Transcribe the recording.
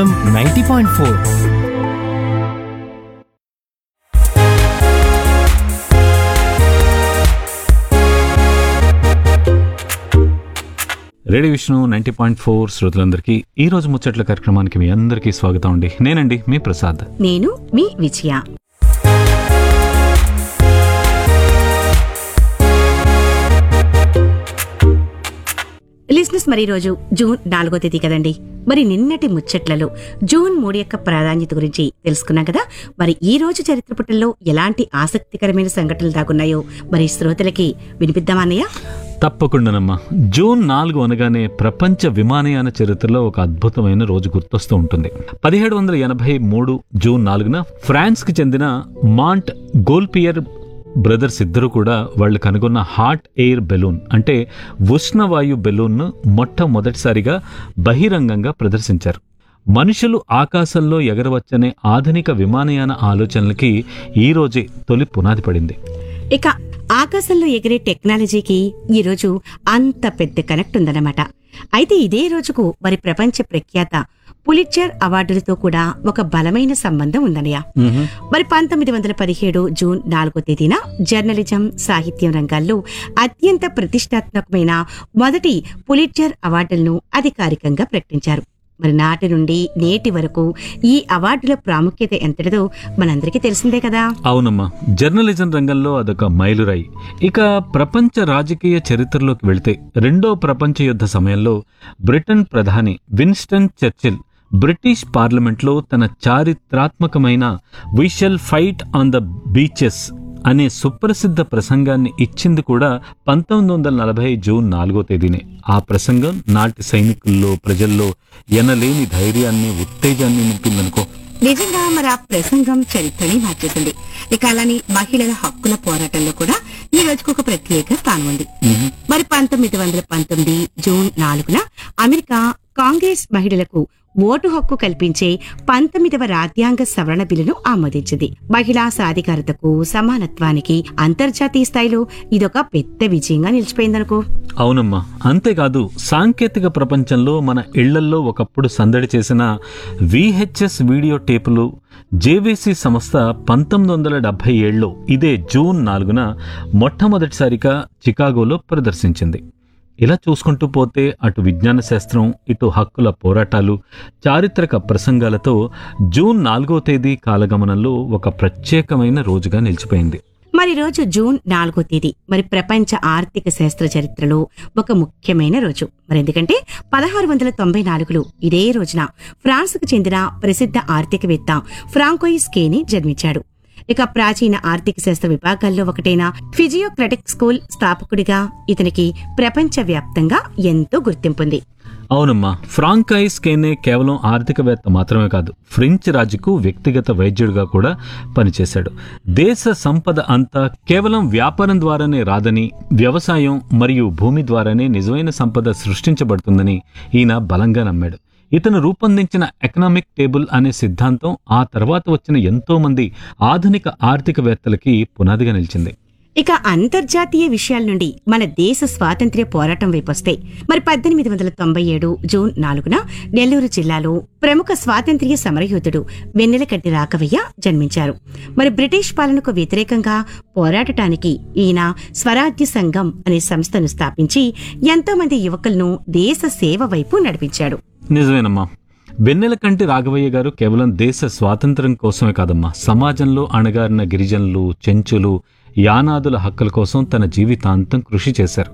ninety point four radio Vishnu ninety point four శ్రోతలందరికీ ఈ రోజు ముచ్చట్ల కార్యక్రమానికి మీ అందరికీ స్వాగతం అండి నేనండి మీ ప్రసాద్ నేను మీ విజయ లిస్నెస్ మరి రోజు జూన్ నాలుగో తేదీ కదండి మరి నిన్నటి ముచ్చట్లలో జూన్ మూడు యొక్క ప్రాధాన్యత గురించి తెలుసుకున్నాం కదా మరి ఈ రోజు చరిత్ర పుటల్లో ఎలాంటి ఆసక్తికరమైన సంఘటనలు దాగున్నాయో మరి శ్రోతలకి వినిపిద్దామా అన్నయ్య తప్పకుండానమ్మా జూన్ నాలుగు అనగానే ప్రపంచ విమానయాన చరిత్రలో ఒక అద్భుతమైన రోజు గుర్తొస్తూ ఉంటుంది పదిహేడు వందల ఎనభై మూడు జూన్ నాలుగున ఫ్రాన్స్ కి చెందిన మాంట్ గోల్పియర్ బ్రదర్స్ ఇద్దరు కూడా వాళ్ళు కనుగొన్న హాట్ ఎయిర్ బెలూన్ అంటే ఉష్ణవాయు బెలూన్ను మొట్టమొదటిసారిగా బహిరంగంగా ప్రదర్శించారు మనుషులు ఆకాశంలో ఎగరవచ్చనే ఆధునిక విమానయాన ఆలోచనలకి ఈ రోజే తొలి పునాది పడింది ఇక ఆకాశంలో ఎగిరే టెక్నాలజీకి ఈ రోజు అంత పెద్ద కనెక్ట్ ఉందన్నమాట అయితే ఇదే రోజుకు మరి ప్రపంచ ప్రఖ్యాత పులిట్జర్ అవార్డులతో కూడా ఒక బలమైన సంబంధం ఉందనయ్య మరి పంతొమ్మిది వందల పదిహేడు జూన్ నాలుగో తేదీన జర్నలిజం సాహిత్యం రంగాల్లో అత్యంత ప్రతిష్టాత్మకమైన మొదటి పులిట్జర్ అవార్డులను అధికారికంగా ప్రకటించారు మరి నాటి నుండి నేటి వరకు ఈ అవార్డుల ప్రాముఖ్యత ఎంతటిదో మనందరికీ తెలిసిందే కదా అవునమ్మా జర్నలిజం రంగంలో అదొక మైలురాయి ఇక ప్రపంచ రాజకీయ చరిత్రలోకి వెళితే రెండో ప్రపంచ యుద్ధ సమయంలో బ్రిటన్ ప్రధాని విన్స్టన్ చర్చిల్ బ్రిటిష్ పార్లమెంట్లో తన చారిత్రాత్మకమైన we shall fight on the beaches అనే సుప్రసిద్ధ ప్రసంగాన్ని ఇచ్చింది కూడా పంతొమ్మిది వందల నలభై జూన్ నాలుగో తేదీనే ఆ ప్రసంగం నాటి సైనికుల్లో ప్రజల్లో ఎనలేని ధైర్యాన్ని ఉత్తేజాన్ని నింపిందనుకో నిజంగా మరి ఆ ప్రసంగం చరిత్రని మార్చేసింది ఇక అలాని మహిళల హక్కుల పోరాటంలో కూడా ఈ రోజుకు ఒక ప్రత్యేక స్థానం ఉంది మరి పంతొమ్మిది వందల పంతొమ్మిది జూన్ నాలుగున అమెరికా కాంగ్రెస్ మహిళలకు ఓటు హక్కు కల్పించే పంతొమ్మిదవ రాజ్యాంగ సవరణ బిల్లును ఆమోదించింది మహిళా సాధికారతకు సమానత్వానికి అంతర్జాతీయ స్థాయిలో ఇదొక పెద్ద విజయంగా నిలిచిపోయిందనుకో అవునమ్మా అంతేకాదు సాంకేతిక ప్రపంచంలో మన ఇళ్లల్లో ఒకప్పుడు సందడి చేసిన విహెచ్ఎస్ వీడియో టేపులు జేవీసీ సంస్థ పంతొమ్మిది వందల డెబ్బై ఏడులో ఇదే జూన్ నాలుగున మొట్టమొదటిసారిగా చికాగోలో ప్రదర్శించింది ఇలా చూసుకుంటూ పోతే అటు విజ్ఞాన శాస్త్రం ఇటు హక్కుల పోరాటాలు చారిత్రక ప్రసంగాలతో జూన్ నాలుగో తేదీ కాలగమనంలో ఒక ప్రత్యేకమైన రోజుగా నిలిచిపోయింది మరి రోజు జూన్ నాలుగో తేదీ మరి ప్రపంచ ఆర్థిక శాస్త్ర చరిత్రలో ఒక ముఖ్యమైన రోజు మరి ఎందుకంటే పదహారు వందల తొంభై నాలుగులో ఇదే రోజున ఫ్రాన్స్కు చెందిన ప్రసిద్ధ ఆర్థికవేత్త ఫ్రాంకోయిస్ కేని జన్మించాడు ఇక ప్రాచీన ఆర్థిక శాస్త్ర విభాగాల్లో ఒకటైన ఫిజియోక్రటిక్ స్కూల్ స్థాపకుడిగా ఇతనికి ప్రపంచ వ్యాప్తంగా ఎంతో గుర్తింపుంది అవునమ్మా ఫ్రాంకైస్ కేనే కేవలం ఆర్థికవేత్త మాత్రమే కాదు ఫ్రెంచ్ రాజుకు వ్యక్తిగత వైద్యుడిగా కూడా పనిచేశాడు దేశ సంపద అంతా కేవలం వ్యాపారం ద్వారానే రాదని వ్యవసాయం మరియు భూమి ద్వారానే నిజమైన సంపద సృష్టించబడుతుందని ఈయన బలంగా నమ్మాడు ఇతను రూపొందించిన ఎకనామిక్ టేబుల్ అనే సిద్ధాంతం ఆ తర్వాత వచ్చిన ఎంతో మంది ఆధునిక ఆర్థికవేత్తలకి పునాదిగా నిలిచింది ఇక అంతర్జాతీయ విషయాల నుండి మన దేశ స్వాతంత్ర్య పోరాటం వైపొస్తే మరి పద్దెనిమిది వందల తొంభై ఏడు జూన్ నాలుగున నెల్లూరు జిల్లాలో ప్రముఖ స్వాతంత్ర్య సమరయోధుడు వెన్నెలకట్టి రాఘవయ్య జన్మించారు మరి బ్రిటిష్ పాలనకు వ్యతిరేకంగా పోరాడటానికి ఈయన స్వరాజ్య సంఘం అనే సంస్థను స్థాపించి ఎంతో మంది యువకులను దేశ సేవ వైపు నడిపించాడు నిజమేనమ్మా వెన్నెల కంటి రాఘవయ్య గారు కేవలం దేశ స్వాతంత్ర్యం కోసమే కాదమ్మా సమాజంలో అణగారిన గిరిజనులు చెంచులు యానాదుల హక్కుల కోసం తన జీవితాంతం కృషి చేశారు